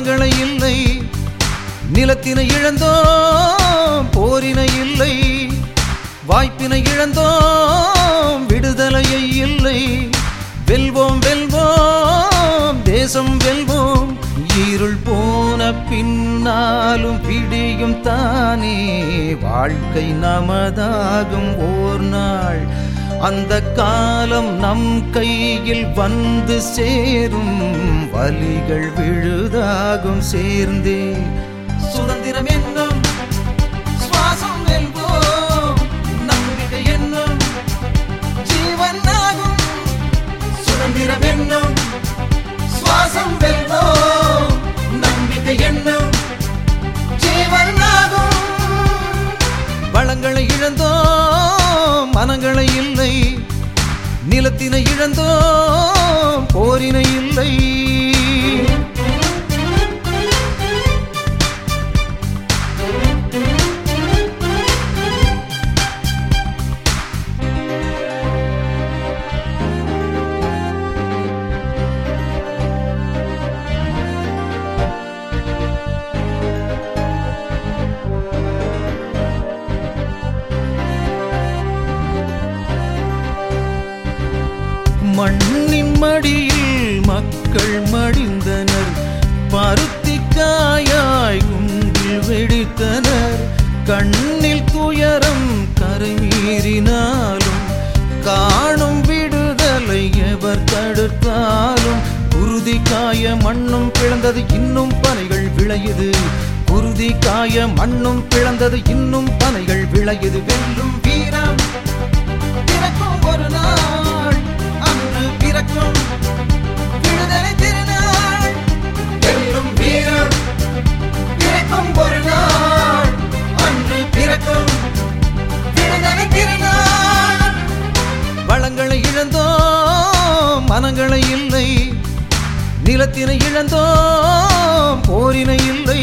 வளங்களை இல்லை நிலத்தினை இழந்தோம் போரினை இல்லை வாய்ப்பினை இழந்தோம் விடுதலையை இல்லை வெல்வோம் வெல்வோம் தேசம் வெல்வோம் இருள் போன பின்னாலும் பிடியும் தானே வாழ்க்கை நமதாகும் ஓர் நாள் அந்த காலம் நம் கையில் வந்து சேரும் வலிகள் விழுதாகும் சேர்ந்தே சுதந்திரம் என்னும் சுவாசம் வெல்வோம் நம்பிக்கை என்னும் ஜீவன் ஆகும் சுதந்திரம் என்னும் சுவாசம் வெல்வோம் நம்பிக்கை என்னும் ஜீவன் ஆகும் வளங்களை இழந்தோம் மனங்களை இல்லை நிலத்தினை இழந்தோம் போரினை இல்லை மண்ணின் மடியில் மக்கள் மடிந்தனர் பருத்தி காயாய் குண்டில் வெடித்தனர் கண்ணில் துயரம் கரை மீறினாலும் காணும் விடுதலை எவர் தடுத்தாலும் குருதி காய மண்ணும் பிளந்தது இன்னும் பனைகள் விளையுது குருதி காய மண்ணும் பிளந்தது இன்னும் பனைகள் விளையுது வெல்லும் வீரம் பிறக்கும் ஒரு நாள் அன்று பிறக்கும் விடுதலை திருநாள் வெல்லும் வீரம் பிறக்கும் ஒரு நாள் அன்று பிறக்கும் விடுதலை திருநாள் வளங்களை இழந்தோம் மனங்களை இல்லை நிலத்தினை இழந்தோம் போரினை இல்லை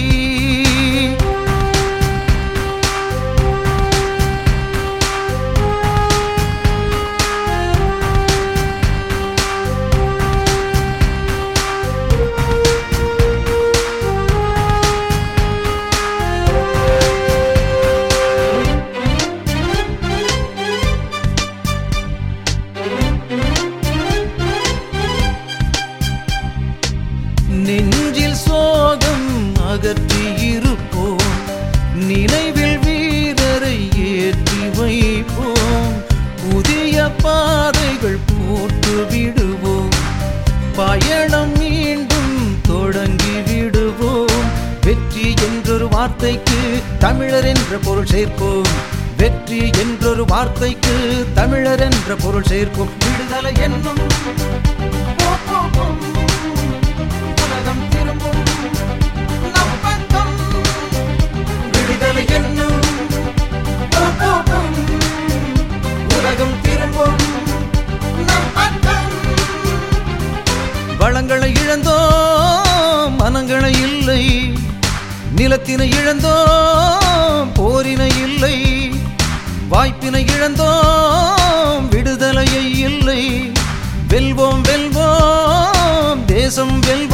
நெஞ்சில் சோகம் அகற்றி இருப்போம் நினைவில் வீரரை ஏற்றி வைப்போம் புதிய பாதைகள் போட்டு விடுவோம் பயணம் மீண்டும் தொடங்கி விடுவோம் வெற்றி என்றொரு வார்த்தைக்கு தமிழர் என்ற பொருள் சேர்ப்போம் வெற்றி என்றொரு வார்த்தைக்கு தமிழர் என்ற பொருள் சேர்ப்போம் விடுதலை என்னும் போக்கும் உலகம் திரும்பும் நம் பக்கம் விடுதலை என்னும் போக்கும் உலகம் திரும்பும் நம் பக்கம் வளங்களை இழந்தோம் மனங்களை இல்லை நிலத்தினை இழந்தோம் போரினை இல்லை வாய்ப்பினை இழந்தோம் விடுதலையை இல்லை வெல்வோம் வெல்வோம் தேசம் வெல்வோம்